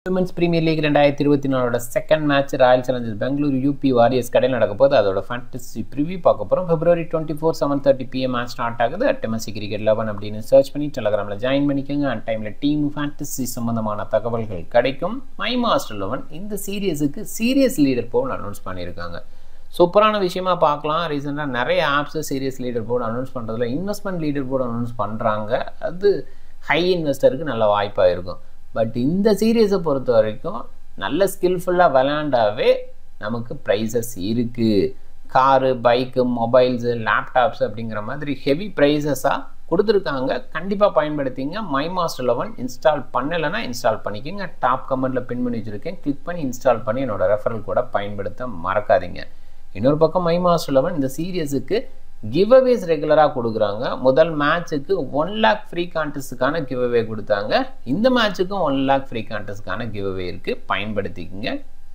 women's premier League ரெண்டாயிரத்தி இருபத்தி நாலோட second match Royal Challengers Bangalore U P Warriors கடையில் நடக்க போது அதோட ஃபேண்டசி ப்ரிவியூ பார்க்க போகிறோம் February twenty four seven thirty P M match start ஆகுது அட் எம்எஸ்சி கிரிக்கெட் லெவன் அப்படின்னு சர்ச் பண்ணி டெலகிராமில் ஜாயின் பண்ணிக்கோங்க அட் டைமில் டீம் ஃபேண்டசி சம்மந்தமான தகவல்கள் கிடைக்கும் மை மாஸ்டர் லெவன் இந்த சீரியஸுக்கு சீரியஸ் லீடர் போல் அனௌன்ஸ் பண்ணியிருக்காங்க சூப்பரான விஷயமா பார்க்கலாம் ரீசெண்டாக நிறைய apps series leader board announce பண்ணுறதுல இன்வெஸ்ட்மெண்ட் லீடர் போர்டு அனௌன்ஸ் பண்ணுறாங்க அது ஹை இன்வெஸ்டருக்கு நல்ல வாய்ப்பாக இருக்கும் பட் இந்த சீரியஸை பொறுத்த வரைக்கும் நல்ல ஸ்கில்ஃபுல்லாக விளையாண்டாவே நமக்கு ப்ரைஸஸ் இருக்குது காரு பைக்கு மொபைல்ஸு லேப்டாப்ஸ் அப்படிங்கிற மாதிரி ஹெவி ப்ரைஸஸாக கொடுத்துருக்காங்க கண்டிப்பாக பயன்படுத்திங்க மை மாஸ்டர் லெவன் இன்ஸ்டால் பண்ணலைன்னா இன்ஸ்டால் பண்ணிக்கோங்க டாப் கமெண்ட்டில் பின் பண்ணி வச்சுருக்கேன் கிளிக் பண்ணி இன்ஸ்டால் பண்ணி என்னோட ரெஃபரல் கூட பயன்படுத்த மறக்காதீங்க இன்னொரு பக்கம் மை மாஸ்டர் லெவன் இந்த சீரியஸுக்கு கிவ் அவேஸ் ரெகுலராக கொடுக்குறாங்க முதல் மேட்ச்சுக்கு ஒன் லேக் ஃப்ரீ கான்டெஸ்ட்டுக்கான கிவ் அவே கொடுத்தாங்க இந்த மேட்ச்சுக்கும் ஒன் லேக் ஃப்ரீ கான்டெஸ்ட்டுக்கான கிவ் அவே இருக்குது பயன்படுத்திக்கங்க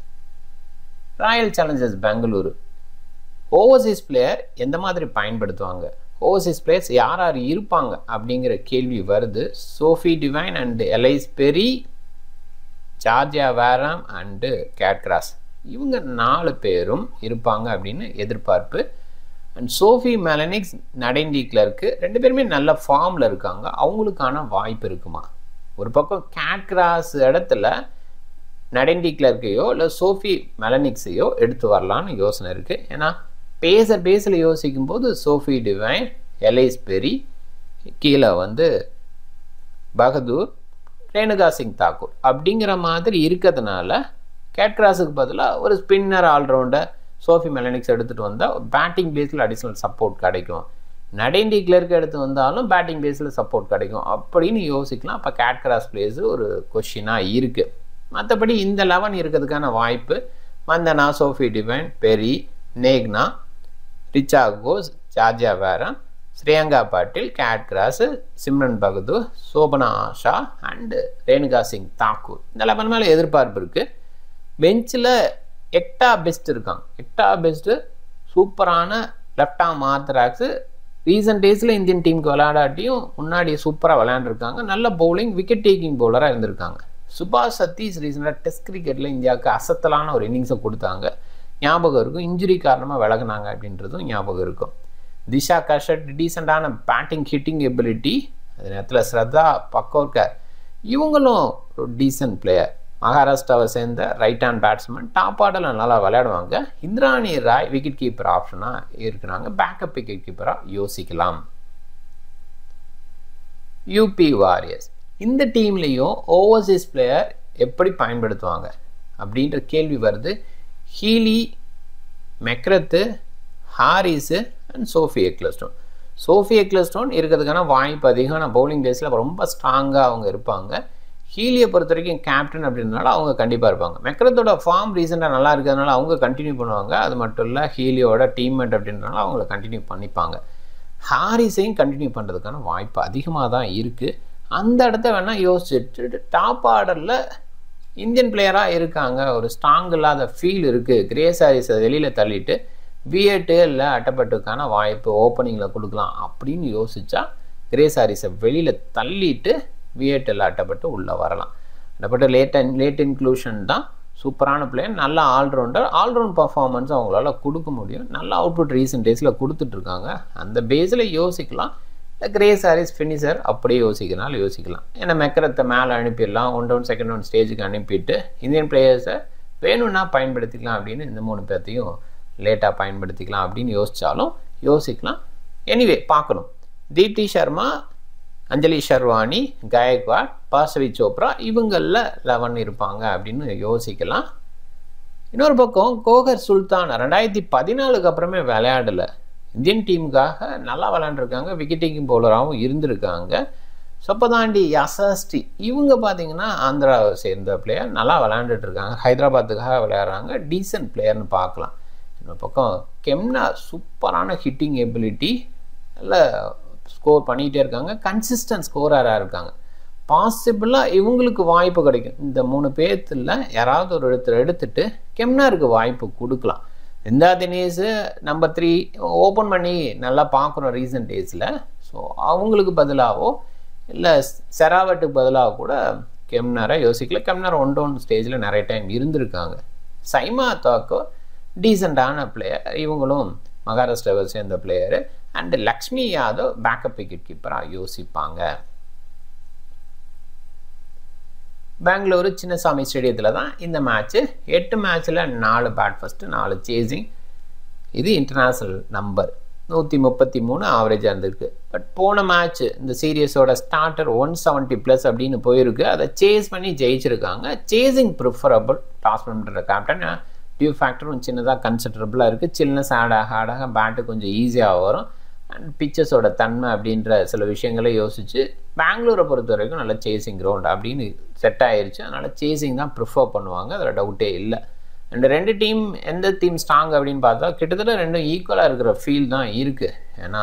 Royal Challengers Bengaluru overseas player எந்த மாதிரி பயன்படுத்துவாங்க ஓவர்சீஸ் பிளேயர்ஸ் யார் யார் இருப்பாங்க அப்படிங்கிற கேள்வி வருது Sophie Devine and Ellyse Perry Georgia Wareham and Kate Cross இவங்க நாலு பேரும் இருப்பாங்க அப்படின்னு எதிர்பார்ப்பு and Sophie Molineux Nadine de Klerk ரெண்டு பேருமே நல்ல ஃபார்மில் இருக்காங்க அவங்களுக்கான வாய்ப்பு இருக்குமா ஒரு பக்கம் கேட்கிராஸ் இடத்துல நடேண்டி கிளர்க்கையோ இல்லை சோஃபி மெலனிக்ஸையோ எடுத்து வரலான்னு யோசனை இருக்குது ஏன்னா பேச பேசல யோசிக்கும் போது சோஃபி டிவைன் எலைஸ் பெரி கீழே வந்து பகதூர் ரேணுகா சிங் தாக்கூர் அப்படிங்கிற மாதிரி இருக்கிறதுனால கேட்கிராஸுக்கு பதிலாக ஒரு ஸ்பின்னர் ஆல்ரவுண்டர் சோஃபி மெலனிக்ஸ் எடுத்துகிட்டு வந்தால் பேட்டிங் பேஸில் அடிஷ்னல் சப்போர்ட் கிடைக்கும் நடேண்டி கிளர்க்கு எடுத்து வந்தாலும் பேட்டிங் பேஸில் சப்போர்ட் கிடைக்கும் அப்படின்னு யோசிக்கலாம் அப்போ கேட்கிராஸ் பிளேஸு ஒரு கொஷினாக இருக்குது மற்றபடி இந்த லெவன் இருக்கிறதுக்கான வாய்ப்பு வந்தனா சோஃபி டிவைன் பெரி நேக்னா Richa Ghosh Georgia Wareham Shreyanka Patil Kate Cross Simran Bahadur Sobhana Asha and Renuka Singh Thakur இந்த லெவன் மேலே எதிர்பார்ப்பு இருக்குது பெஞ்சில் எக்டா பெஸ்ட் இருக்காங்க எக்டா பெஸ்ட்டு சூப்பரான லெஃப்ட் ஆம் ஆர்த்தராக்ஸு ரீசன்ட் டேஸில் இந்தியன் டீமுக்கு விளையாடாட்டியும் முன்னாடி சூப்பராக விளையாண்டுருக்காங்க நல்ல பவுலிங் விக்கெட் டேக்கிங் பவுலராக இருந்திருக்காங்க சுபாஷ் சதீஷ் ரீசெண்டாக டெஸ்ட் கிரிக்கெட்டில் இந்தியாவுக்கு அசத்தலான ஒரு இன்னிங்ஸை கொடுத்தாங்க ஞாபகம் இருக்கும் இன்ஜுரி காரணமாக விலகினாங்க அப்படின்றதும் ஞாபகம் இருக்கும் திஷா கஷட் டீசெண்டான பேட்டிங் ஹிட்டிங் எபிலிட்டி அதே நேரத்தில் ஸ்ரத்தா பக்கோர்கர் இவங்களும் ஒரு டீசன்ட் பிளேயர் மகாராஷ்டிராவை சேர்ந்த ரைட் ஹேண்ட் பேட்ஸ்மேன் டாப் ஆர்டரில் நல்லா விளையாடுவாங்க இந்திராணி ராய் விக்கெட் கீப்பர் ஆப்ஷனாக இருக்கிறாங்க பேக்கப் விக்கெட் கீப்பராக யோசிக்கலாம் யூபி வாரியர்ஸ் இந்த டீம்லேயும் ஓவர்சீஸ் பிளேயர் எப்படி பயன்படுத்துவாங்க அப்படின்ற கேள்வி வருது Healy McGrath Harris and Sophie Ecclestone Sophie Ecclestone இருக்கிறதுக்கான வாய்ப்பு அதிகம் பவுலிங் பேஸில் ரொம்ப ஸ்ட்ராங்காக அவங்க இருப்பாங்க ஹீலியை பொறுத்த வரைக்கும் கேப்டன் அப்படின்றனால அவங்க கண்டிப்பாக இருப்பாங்க மெக்ரத்தோட ஃபார்ம் ரீசெண்டாக நல்லா இருக்கிறதுனால அவங்க கண்டினியூ பண்ணுவாங்க அது மட்டும் இல்லை ஹீலியோட டீம்மேட் அப்படின்றனால அவங்கள கண்டினியூ பண்ணிப்பாங்க ஹாரிஸையும் கண்டினியூ பண்ணுறதுக்கான வாய்ப்பு அதிகமாக தான் இருக்குது அந்த இடத்த வேணால் யோசிச்சுட்டு டாப் ஆர்டரில் இந்தியன் பிளேயராக இருக்காங்க ஒரு ஸ்ட்ராங் இல்லாத ஃபீல் இருக்குது கிரேஸ் ஹாரிஸை வெளியில் தள்ளிட்டு விஎட்டு இல்லை அட்டப்பட்டுக்கான வாய்ப்பு ஓப்பனிங்கில் கொடுக்கலாம் அப்படின்னு யோசிச்சா கிரேஸ் ஹாரிஸை வெளியில் தள்ளிட்டு விஎட்டில் அட்டப்பட்டு உள்ளே வரலாம் அட்டப்பட்டு லேட் லேட் இன்க்ளூஷன் தான் சூப்பரான பிளேயர் நல்ல ஆல்ரவுண்டர் ஆல்ரவுண்ட் பர்ஃபார்மன்ஸ் அவங்களால கொடுக்க முடியும் நல்ல அவுட்புட் ரீசன்ட் டேஸில் கொடுத்துட்ருக்காங்க அந்த பேஸில் யோசிக்கலாம் இல்லை கிரேஸ் ஹாரிஸ் ஃபினிஷர் அப்படியே யோசிக்கனாலும் யோசிக்கலாம் ஏன்னா மெக்கரத்தை மேலே அனுப்பிடலாம் ஒன் டவுன் செகண்ட் ஒன் ஸ்டேஜுக்கு அனுப்பிட்டு இந்தியன் பிளேயர்ஸை வேணும்னா பயன்படுத்திக்கலாம் அப்படின்னு இந்த மூணு பேர்த்தையும் லேட்டாக பயன்படுத்திக்கலாம் அப்படின்னு யோசித்தாலும் யோசிக்கலாம் எனிவே பார்க்கணும் தீப்தி சர்மா அஞ்சலி ஷர்வானி காயக்வாட் பாசவி சோப்ரா இவங்களில் லெவன் இருப்பாங்க அப்படின்னு யோசிக்கலாம் இன்னொரு பக்கம் கோகர் சுல்தான் ரெண்டாயிரத்தி பதினாலுக்கு அப்புறமே விளையாடலை இந்தியன் டீமுக்காக நல்லா விளையாண்டுருக்காங்க விக்கெட் டேக்கிங் பவுலராகவும் இருந்திருக்காங்க சொப்பதாண்டி யசஸ்டி இவங்க பார்த்தீங்கன்னா ஆந்திராவை சேர்ந்த பிளேயர் நல்லா விளையாண்டுட்டு இருக்காங்க ஹைதராபாத்துக்காக விளையாடுறாங்க டீசன்ட் பிளேயர்னு பார்க்கலாம் இன்னொரு பக்கம் கெம்னா சூப்பரான ஹிட்டிங் எபிலிட்டி நல்ல ஸ்கோர் பண்ணிகிட்டே இருக்காங்க கன்சிஸ்டன்ட் ஸ்கோரராக இருக்காங்க பாசிபிளாக இவங்களுக்கு வாய்ப்பு கிடைக்கும் இந்த மூணு பேர்த்தில் யாராவது ஒரு இடத்துல எடுத்துட்டு கெம்னாருக்கு வாய்ப்பு கொடுக்கலாம் இந்தா தினேஷு நம்பர் த்ரீ ஓப்பன் பண்ணி நல்லா பார்க்குறோம் ரீசன்ட் டேஸில் ஸோ அவங்களுக்கு பதிலாகவோ இல்லை செராவட்டுக்கு பதிலாக கூட கெம்னரை யோசிக்கல கெம்னர் ஒன் டவுன் ஸ்டேஜில் நிறைய டைம் இருந்திருக்காங்க சைமா தாக்கோ டீசெண்டான பிளேயர் இவங்களும் மகாராஷ்டிராவை சேர்ந்த player and Lakshmi Yadav backup wicket கீப்பராக யோசிப்பாங்க பெங்களூரு சின்னசாமி ஸ்டேடியத்தில் தான் இந்த மேட்ச்சு எட்டு மேட்ச்சில் நாலு பேட் ஃபஸ்ட்டு நாலு சேசிங் இது இன்டர்நேஷ்னல் நம்பர் நூற்றி முப்பத்தி மூணு ஆவரேஜாக இருந்திருக்கு பட் போன மேட்ச் இந்த சீரியஸோட ஸ்டார்டர் ஒன் செவன்ட்டி ப்ளஸ் அப்படின்னு போயிருக்கு அதை சேஸ் பண்ணி ஜெயிச்சிருக்காங்க சேசிங் ப்ரிஃபரபிள் டாஸ் பண்ணுற கேப்டன் டியூ ஃபேக்டரும் சின்னதாக கன்சிடரபுளாக இருக்குது சில்னஸ் ஆட் ஆக ஆடாக பேட்டு கொஞ்சம் ஈஸியாக வரும் அண்ட் பிச்சர்ஸோட தன்மை அப்படின்ற சில விஷயங்களை யோசித்து பெங்களூரை பொறுத்த வரைக்கும் நல்ல சேசிங் கிரவுண்ட் அப்படின்னு செட் ஆயிருச்சு அதனால் சேசிங் தான் ப்ரிஃபர் பண்ணுவாங்க அதில் டவுட்டே இல்லை அண்ட் ரெண்டு டீம் எந்த டீம் ஸ்ட்ராங் அப்படின்னு பார்த்தா கிட்டத்தட்ட ரெண்டும் ஈக்குவலாக இருக்கிற ஃபீல் தான் இருக்குது ஏன்னா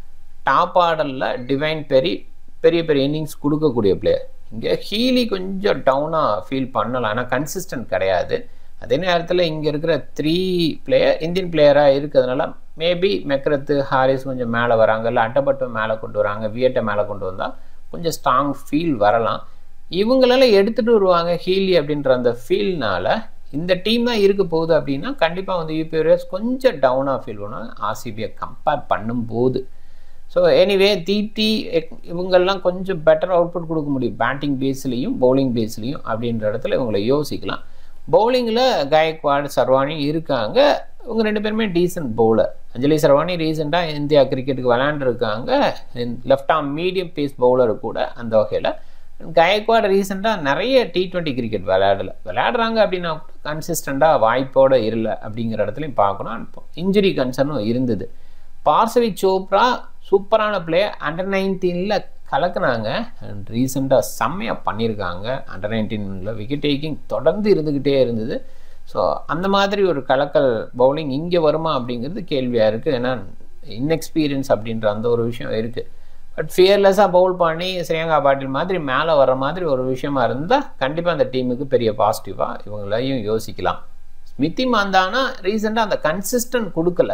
டாப் ஆர்டரில் டிவைன் பெரி பெரிய பெரிய இன்னிங்ஸ் கொடுக்கக்கூடிய பிளேயர் இங்கே ஹீலி கொஞ்சம் டவுனாக ஃபீல் பண்ணலாம் ஆனால் கன்சிஸ்டன்ட் கிடையாது அதே நேரத்தில் இங்கே இருக்கிற த்ரீ பிளேயர் இந்தியன் பிளேயராக இருக்கிறதுனால மேபி மெக்ரத்து ஹாரிஸ் கொஞ்சம் மேலே வராங்க இல்லை அட்டப்பட்டம் மேலே கொண்டு வராங்க வியட்டை மேலே கொண்டு வந்தால் கொஞ்சம் ஸ்ட்ராங் ஃபீல் வரலாம் இவங்களெல்லாம் எடுத்துகிட்டு வருவாங்க ஹீலி அப்படின்ற அந்த ஃபீல்னால் இந்த டீம் தான் இருக்க போகுது அப்படின்னா கண்டிப்பாக வந்து யூபி வாரியர்ஸ் கொஞ்சம் டவுனாக ஃபீல் பண்ணுவாங்க ஆர்சிபியை கம்பேர் பண்ணும்போது ஸோ எனிவே தீட்டி இவங்கெல்லாம் கொஞ்சம் பெட்டர் அவுட்புட் கொடுக்க முடியும் பேட்டிங் பேஸ்லேயும் பவுலிங் பேஸ்லேயும் அப்படின்ற இடத்துல இவங்களை யோசிக்கலாம் பவுலிங்கில் காயக்வாட் சர்வானி இருக்காங்க இவங்க ரெண்டு பேருமே டீசன்ட் பவுலர் அஞ்சலி சர்வானி ரீசெண்டாக இந்தியா கிரிக்கெட்டுக்கு விளையாண்டுருக்காங்க left arm medium pace bowler கூட அந்த வகையில் கயக்வாட் ரீசெண்டாக நிறைய டி ட்வெண்ட்டி கிரிக்கெட் விளையாடலை விளையாடுறாங்க அப்படின்னா கன்சிஸ்டண்ட்டாக வாய்ப்போடு இல்லை அப்படிங்கிற இடத்துலையும் பார்க்கணும் இன்ஜுரி கன்சர்னும் இருந்தது பார்சவி சோப்ரா சூப்பரான பிளேயர் அண்டர் நைன்டீனில் கலக்குனாங்க அண்ட் ரீசெண்டாக செம்மையாக பண்ணியிருக்காங்க அண்டர் நைன்டீனில் விக்கெட் டேக்கிங் தொடர்ந்து இருந்துக்கிட்டே இருந்தது ஸோ அந்த மாதிரி ஒரு கலக்கல் பவுலிங் இங்கே வருமா அப்படிங்கிறது கேள்வியாக இருக்குது ஏன்னா இன்எக்ஸ்பீரியன்ஸ் அப்படின்ற அந்த ஒரு விஷயம் இருக்குது பட் ஃபியர்லெஸ்ஸாக பவுல் பண்ணி ஸ்ரீயங்கா பாட்டில் மாதிரி மேலே வர மாதிரி ஒரு விஷயமா இருந்தால் கண்டிப்பாக அந்த டீமுக்கு பெரிய பாசிட்டிவாக இவங்களையும் யோசிக்கலாம் ஸ்மித்தி மாந்தானா ரீசெண்டாக அந்த கன்சிஸ்டன்ட் கொடுக்கல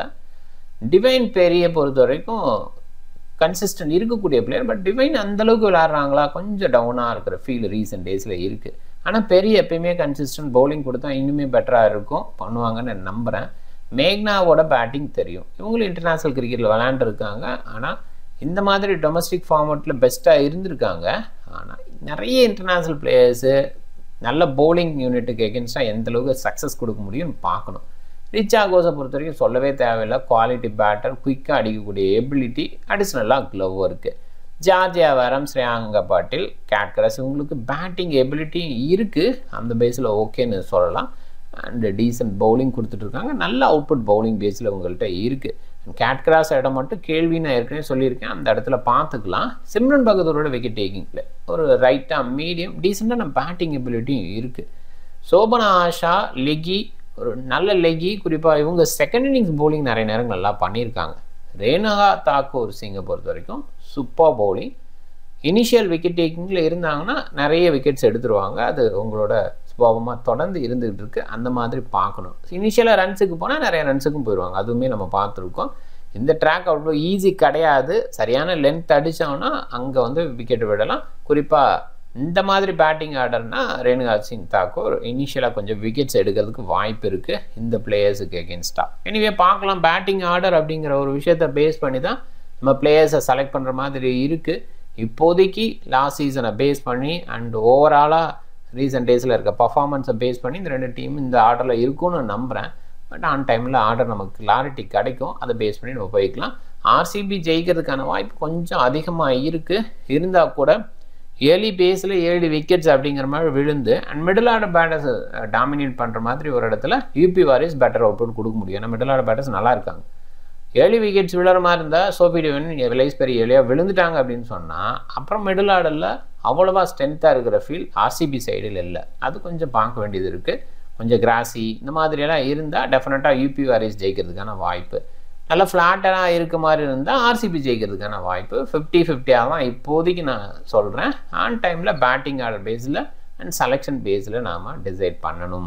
டிவைன் பெரிய பொறுத்த வரைக்கும் கன்சிஸ்டன்ட் இருக்கக்கூடிய பிளேயர் பட் டிவைன் அந்தளவுக்கு விளையாடுறாங்களா கொஞ்சம் டவுனாக இருக்கிற ஃபீல் ரீசெண்ட் டேஸில் இருக்குது ஆனால் பெரிய எப்பயுமே கன்சிஸ்டன்ட் பவுலிங் கொடுத்தா இன்னுமே பெட்டராக இருக்கும் பண்ணுவாங்கன்னு நான் நம்புகிறேன் மேக்னாவோட பேட்டிங் தெரியும் இவங்களும் இன்டர்நேஷ்னல் கிரிக்கெட்டில் விளையாண்டுருக்காங்க ஆனால் இந்த மாதிரி டொமஸ்டிக் ஃபார்மேட்டில் பெஸ்ட்டாக இருந்திருக்காங்க ஆனால் நிறைய இன்டர்நேஷ்னல் பிளேயர்ஸு நல்ல பவுலிங் யூனிட்டுக்கு எகென்ஸ்டாக எந்த அளவுக்கு சக்ஸஸ் கொடுக்க முடியும்னு பார்க்கணும் ரிச்சா கோஸை பொறுத்த வரைக்கும் சொல்லவே தேவையில்லை குவாலிட்டி பேட்டர் குயிக்காக அடிக்கக்கூடிய எபிலிட்டி அடிஷ்னலாக க்ளவ் இருக்குது ஜார்ஜியா வரம் ஸ்ரேயாங்க பாட்டில் கேட்கரஸ் இவங்களுக்கு பேட்டிங் எபிலிட்டி இருக்குது அந்த பேஸில் ஓகேன்னு சொல்லலாம் அண்டு டீசென்ட் பவுலிங் கொடுத்துட்ருக்காங்க நல்ல அவுட்புட் பவுலிங் பேஸில் உங்கள்கிட்ட இருக்குது கேட்கிராஸ் இடம் மட்டும் கேள்வி நான் ஏற்கனவே சொல்லியிருக்கேன் அந்த இடத்துல பார்த்துக்கலாம் சிம்ரன் பகதூரோட விக்கெட் டேக்கிங்கில் ஒரு ரைட்டாக மீடியம் டீசெண்டான பேட்டிங் எபிலிட்டியும் இருக்குது சோபனா ஆஷா லெகி ஒரு நல்ல லெகி குறிப்பாக இவங்க செகண்ட் இன்னிங்ஸ் பவுலிங் நிறைய நேரம் நல்லா பண்ணியிருக்காங்க ரேனகா தாக்கூர் சிங்கை பொறுத்த வரைக்கும் சூப்பர் பவுலிங் இனிஷியல் விக்கெட் டேக்கிங்கில் இருந்தாங்கன்னா நிறைய விக்கெட்ஸ் எடுத்துருவாங்க அது உங்களோட சுபாவமாக தொடர்ந்து இருந்துகிட்டு இருக்கு அந்த மாதிரி பார்க்கணும் இனிஷியலாக ரன்ஸுக்கு போனால் நிறைய ரன்ஸுக்கும் போயிடுவாங்க அதுவுமே நம்ம பார்த்துருக்கோம் இந்த ட்ராக் அவ்வளோ ஈஸி கிடையாது சரியான லென்த் அடித்தோம்னா அங்கே வந்து விக்கெட் விடலாம் குறிப்பாக இந்த மாதிரி பேட்டிங் ஆர்டர்னா ரேணுகா சிங் தாக்கூர் இனிஷியலாக கொஞ்சம் விக்கெட்ஸ் எடுக்கிறதுக்கு வாய்ப்பு இருக்குது இந்த பிளேயர்ஸுக்கு எகென்ஸ்டாக எனிவே பார்க்கலாம் பேட்டிங் ஆர்டர் அப்படிங்கிற ஒரு விஷயத்தை பேஸ் பண்ணி தான் நம்ம பிளேயர்ஸை செலக்ட் பண்ணுற மாதிரி இருக்குது இப்போதைக்கு லாஸ்ட் சீசனை பேஸ் பண்ணி அண்ட் ஓவராலாக ரீசெண்ட் டேஸில் இருக்க பர்ஃபார்மன்ஸை பேஸ் பண்ணி இந்த ரெண்டு டீம் இந்த ஆர்டரில் இருக்கும்னு நம்புகிறேன் பட் ஆன் டைமில் ஆர்டர் நமக்கு கிளாரிட்டி கிடைக்கும் அதை பேஸ் பண்ணி நம்ம போய்க்கலாம் ஆர்சிபி ஜெயிக்கிறதுக்கான வாய்ப்பு கொஞ்சம் அதிகமாக இருக்குது இருந்தால் கூட ஏர்லி பேஸில் ஏழு விக்கெட்ஸ் அப்படிங்கிற மாதிரி விழுந்து and middle order batters dominate பண்ணுற மாதிரி ஒரு இடத்துல யூபி வாரிஸ் பெட்டர் அவுட்புட் கொடுக்க முடியும் ஏன்னா மிடில் ஆர்டர் பேட்டர்ஸ் நல்லா இருக்காங்க ஏர்லி விக்கெட்ஸ் விழுற மாதிரி இருந்தால் சோபி டிவன் லைஸ் பெரிய ஏழியாக விழுந்துட்டாங்க அப்படின்னு சொன்னால் அப்புறம் மிடில் ஆர்டரில் அவ்வளோவா ஸ்ட்ரென்த்தாக இருக்கிற ஃபீல் ஆர்சிபி சைடில் இல்லை அது கொஞ்சம் பார்க்க வேண்டியது இருக்குது கொஞ்சம் கிராசி இந்த மாதிரியெல்லாம் இருந்தால் டெஃபினட்டாக யூபி வாரிஸ் ஜெயிக்கிறதுக்கான வாய்ப்பு நல்ல ஃப்ளாட்டராக இருக்க மாதிரி இருந்தால் ஆர்சிபி ஜெயிக்கிறதுக்கான வாய்ப்பு ஃபிஃப்டி ஃபிஃப்டியாக தான் இப்போதைக்கு நான் சொல்கிறேன் ஆன் டைமில் பேட்டிங் ஆர்டர் பேஸில் அண்ட் செலெக்ஷன் பேஸில் நாம் டிசைட் பண்ணணும்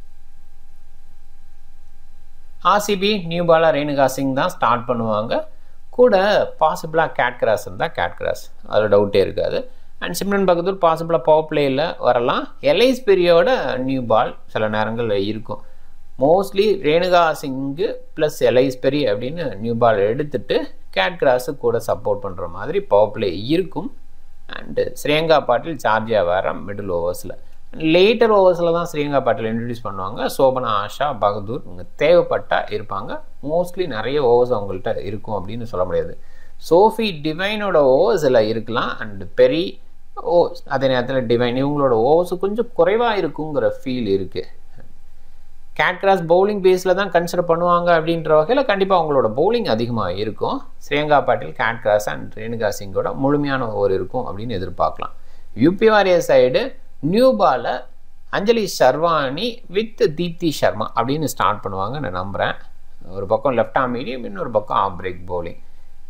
RCB new baller Renuka Singh தான் ஸ்டார்ட் பண்ணுவாங்க கூட பாசிபிளாக கேட் கிராஸ் இருந்தால் கேட் கிராஸ் அதில் டவுட்டே இருக்காது அண்ட் சிம்ரன் பகதூர் பாசிபிளாக பவர் பிளேயில் வரலாம் எல்ஐஸ் பெரியோட நியூ பால் சில நேரங்களில் இருக்கும் mostly Renuka Singh plus Ellyse Perry அப்படின்னு நியூ பால் எடுத்துட்டு கேட் கிராஸு கூட சப்போர்ட் பண்ணுற மாதிரி பவர் பிளே இருக்கும் and Shreyanka Patil Georgia Wareham middle ஓவர்ஸில் later ஓவர்ஸில் தான் ஸ்ரீலங்கா பாட்டில் இன்ட்ரடியூஸ் பண்ணுவாங்க சோபனா ஆஷா பகதூர் இவங்க தேவைப்பட்டால் இருப்பாங்க மோஸ்ட்லி நிறைய ஓவர்ஸ் அவங்கள்ட்ட இருக்கும் அப்படின்னு சொல்ல முடியாது சோஃபி டிவைனோட ஓவர்ஸில் இருக்கலாம் அண்ட் பெரி ஓ அதே நேரத்தில் டிவைன் இவங்களோட ஓவர்ஸ் கொஞ்சம் குறைவாக இருக்குங்கிற ஃபீல் இருக்குது கேட் கிராஸ் பவுலிங் பேஸில் தான் கன்சிடர் பண்ணுவாங்க அப்படின்ற வகையில் கண்டிப்பாக அவங்களோட பவுலிங் அதிகமாக இருக்கும் Shreyanka Patil Kate Cross and Renuka சிங்கோட முழுமையான ஓவர் இருக்கும் அப்படின்னு எதிர்பார்க்கலாம் யூபி வாரியர் சைடு நியூ பாலை அஞ்சலி ஷர்வானி வித் தீப்தி சர்மா அப்படின்னு ஸ்டார்ட் பண்ணுவாங்க நான் நம்புகிறேன் ஒரு பக்கம் லெஃப்ட் ஆம் மீடியம் இன்னொரு பக்கம் off break bowling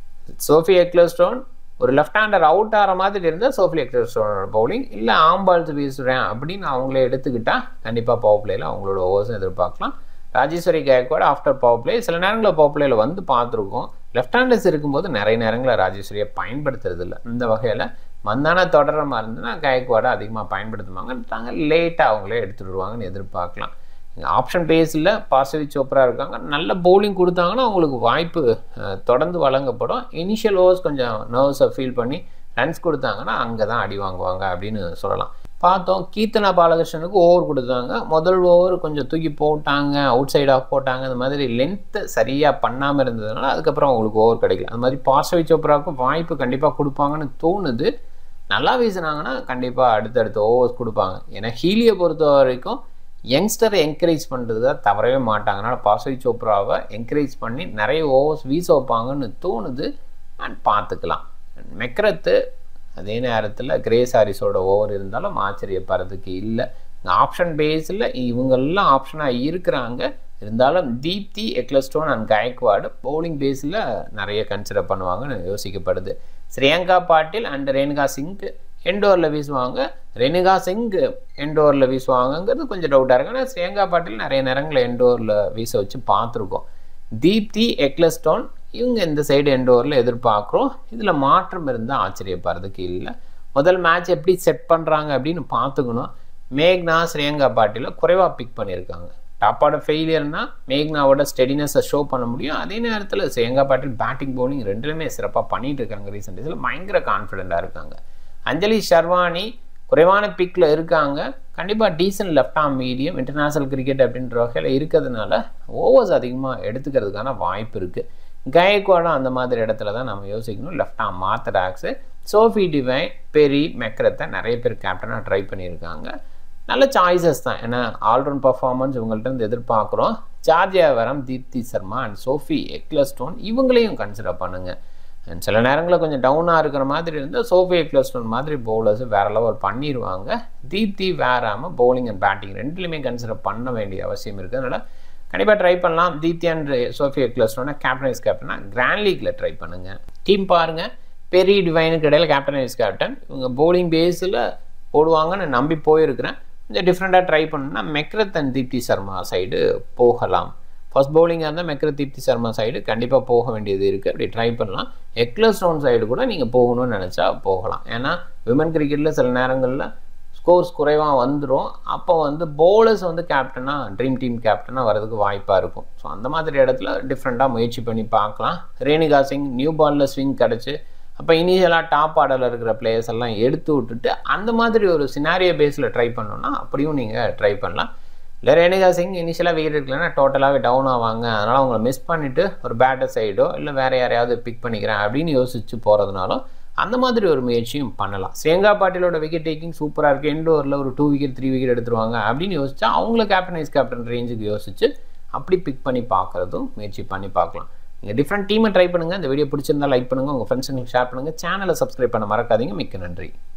Sophie Ecclestone ஒரு லெஃப்ட் ஹேண்டர் அவுட் ஆகிற மாதிரி இருந்தால் சோஃபி எக்லஸ்டோனோட பவுலிங் இல்லை ஆம்பால்ஸ் வீசுகிறேன் அப்படின்னு அவங்களே எடுத்துக்கிட்டால் கண்டிப்பாக பவர் பிளேயில் அவங்களோட ஓவர்ஸும் எதிர்பார்க்கலாம் Rajeshwari Gayakwad after power play சில நேரங்களில் பவர் பிளேயில் வந்து பார்த்துருக்கோம் லெஃப்ட் ஹேண்டர்ஸ் இருக்கும்போது நிறைய நேரங்களில் ராஜேஸ்வரியை பயன்படுத்துறது இல்லை இந்த வகையில் மந்தான தொடர மாதிரி இருந்ததுன்னா கயக்வாடை அதிகமாக பயன்படுத்துவாங்க லேட்டாக அவங்களே எடுத்துகிட்டு வருவாங்கன்னு எதிர்பார்க்கலாம் ஆப்ஷன் பேஸில் பார்சவி சோப்ரா இருக்காங்க நல்ல பவுலிங் கொடுத்தாங்கன்னா அவங்களுக்கு வாய்ப்பு தொடர்ந்து வழங்கப்படும் இனிஷியல் ஓவர்ஸ் கொஞ்சம் நர்வஸை ஃபீல் பண்ணி ரன்ஸ் கொடுத்தாங்கன்னா அங்கே தான் அடி வாங்குவாங்க அப்படின்னு சொல்லலாம் பார்த்தோம் கீர்த்தனா பாலகிருஷ்ணனுக்கு ஓவர் கொடுத்தாங்க முதல் ஓவர் கொஞ்சம் தூக்கி போட்டாங்க அவுட் சைட் ஆஃப் போட்டாங்க அந்த மாதிரி லென்த்தை சரியாக பண்ணாமல் இருந்ததுனால அதுக்கப்புறம் அவங்களுக்கு ஓவர் கிடைக்கல அந்த மாதிரி பார்சவி சோப்ராவுக்கும் வாய்ப்பு கண்டிப்பாக கொடுப்பாங்கன்னு தோணுது நல்லா வீசினாங்கன்னா கண்டிப்பாக அடுத்தடுத்த ஓவர்ஸ் கொடுப்பாங்க ஏன்னா ஹீலியை பொறுத்த வரைக்கும் யங்ஸ்டரை என்கரேஜ் பண்ணுறது தான் தவறவே மாட்டாங்க அதனால் பாசவி சோப்ராவை என்கரேஜ் பண்ணி நிறைய ஓவர்ஸ் வீச வைப்பாங்கன்னு தோணுது அண்ட் பார்த்துக்கலாம் மெக்ரத்து அதே நேரத்தில் கிரேஸ் ஹாரிஸோட ஓவர் இருந்தாலும் ஆச்சரியப்படுறதுக்கு இல்லை ஆப்ஷன் பேஸில் இவங்கெல்லாம் ஆப்ஷனாக இருக்கிறாங்க இருந்தாலும் Deepti Ecclestone and Gayakwad bowling பேஸில் நிறைய கன்சிடர் பண்ணுவாங்கன்னு யோசிக்கப்படுது ஸ்ரேங்கா பாட்டில் அண்ட் ரேணுகா சிங் எண்டோரில் வீசுவாங்க ரெனிகா சிங் எண்டோரில் வீசுவாங்கங்கிறது கொஞ்சம் டவுட்டாக இருக்கு ஆனால் ஸ்ரேங்கா பாட்டில் நிறைய நேரங்களில் எண்டோரில் வீச வச்சு பார்த்துருக்கோம் தீப்தி எக்லஸ்டோன் இவங்க இந்த சைடு எண்டோரில் எதிர்பார்க்குறோம் இதில் மாற்றம் இருந்தால் ஆச்சரியப்படுறதுக்கு இல்லை முதல் மேட்ச் எப்படி செட் பண்ணுறாங்க அப்படின்னு பார்த்துக்கணும் மேக்னா ஸ்ரேங்கா பாட்டில் குறைவாக பிக் பண்ணியிருக்காங்க டாப்போட ஃபெயிலியர்னா மேக்னாவோட ஸ்டெடினஸை ஷோ பண்ண முடியும் அதே நேரத்தில் ஸ்ரேங்கா பாட்டில் பேட்டிங் பவுலிங் ரெண்டுலையுமே சிறப்பாக பண்ணிட்டு இருக்காங்க ரீசெண்ட் டேஸில் பயங்கர கான்ஃபிடென்ட்டாக இருக்காங்க அஞ்சலி ஷர்வானி குறைவான பிக்கில் இருக்காங்க கண்டிப்பாக decent left arm medium international cricket அப்படின்ற வகையில் இருக்கிறதுனால ஓவர்ஸ் அதிகமாக எடுத்துக்கிறதுக்கான வாய்ப்பு இருக்குது கயக்வாடும் அந்த மாதிரி இடத்துல தான் நம்ம யோசிக்கணும் லெஃப்ட் ஆம் மாத்தடாக்ஸு சோஃபி டிவைன் பெரி மெக்ரத்தை நிறைய பேர் கேப்டனாக ட்ரை பண்ணியிருக்காங்க நல்ல சாய்ஸஸ் தான் ஏன்னா ஆல்ரவுண்ட் பர்ஃபார்மன்ஸ் இவங்கள்ட்ட இருந்து எதிர்பார்க்குறோம் Georgia Wareham Deepti Sharma and Sophie Ecclestone இவங்களையும் கன்சிடர் பண்ணுங்கள் அண்ட் சில நேரங்களில் கொஞ்சம் டவுனாக இருக்கிற மாதிரி இருந்தால் சோஃபி எக்லஸ்டோன் மாதிரி பவுலர்ஸ் வேறு லெவல் பண்ணிடுவாங்க தீப்தி வேறாமல் பவுலிங் அண்ட் பேட்டிங் ரெண்டுலையுமே கன்சிடர் பண்ண வேண்டிய அவசியம் இருக்குது அதனால் கண்டிப்பாக ட்ரை பண்ணலாம் தீப்தி அண்ட் சோஃபி எக்லஸ்டோனா கேப்டன் வைஸ் கேப்டனா கிராண்ட் லீக்ல ட்ரை பண்ணுங்கள் டீம் பாருங்கள் பெரிய டிவைனுக்கு இடையில கேப்டன் வைஸ் கேப்டன் இவங்க பவுலிங் பேஸில் போடுவாங்கன்னு நம்பி போயிருக்கிறேன் கொஞ்சம் டிஃப்ரெண்ட்டாக ட்ரை பண்ணணும்னா McGrath and Deepti Sharma side போகலாம் ஃபர்ஸ்ட் பவுலிங்காக இருந்தால் மெக்ரத் தீப்தி சர்மா சைடு கண்டிப்பாக போக வேண்டியது இருக்குது அப்படி ட்ரை பண்ணலாம் எக்லஸ்டோன் சைடு கூட நீங்கள் போகணும்னு நினச்சா போகலாம் ஏன்னா விமன் கிரிக்கெட்டில் சில நேரங்களில் ஸ்கோர்ஸ் குறைவாக வந்துடும் அப்போ வந்து பவுலர்ஸ் வந்து கேப்டனாக ட்ரீம் டீம் கேப்டனாக வரதுக்கு வாய்ப்பாக இருக்கும் ஸோ அந்த மாதிரி இடத்துல டிஃப்ரெண்ட்டாக முயற்சி பண்ணி பார்க்கலாம் ரேணுகா சிங் நியூ பாலில் ஸ்விங் கிடச்சி அப்போ இனிஷியலாக டாப் ஆர்டரில் இருக்கிற பிளேயர்ஸ் எல்லாம் எடுத்து விட்டுட்டு அந்த மாதிரி ஒரு சினாரியோ பேஸில் ட்ரை பண்ணோன்னா அப்படியும் நீங்கள் ட்ரை பண்ணலாம் இல்லை ரேணுகா சிங் இனிஷியலாக விக்கெட் எடுக்கலன்னா டோட்டலாகவே டவுன் ஆவாங்க அதனால் அவங்கள மிஸ் பண்ணிவிட்டு ஒரு பேட்டர் சைடோ இல்லை வேறு யாரையாவது பிக் பண்ணிக்கிறேன் அப்படின்னு யோசிச்சு போகிறதுனாலும் அந்த மாதிரி ஒரு முயற்சியும் பண்ணலாம் சேங்கா பாட்டிலோட விக்கெட் டேக்கிங் சூப்பராக இருக்குது எண்டோரில் ஒரு டூ விக்கெட் த்ரீ விக்கெட் எடுத்துருவாங்க அப்படின்னு யோசிச்சா அவங்கள கேப்டன் வைஸ் கேப்டன் ரேஞ்சுக்கு யோசிச்சு அப்படி பிக் பண்ணி பார்க்குறதும் முயற்சி பண்ணி பார்க்கலாம் நீங்கள் டிஃப்ரெண்ட் டீமை ட்ரை பண்ணுங்கள் இந்த வீடியோ பிடிச்சிருந்தா லைக் பண்ணுங்கள் உங்கள் ஃப்ரெண்ட்ஸுங்களுக்கு ஷேர் பண்ணுங்கள் சேனலை சப்ஸ்கிரைப் பண்ண மறக்காதீங்க மிக்க நன்றி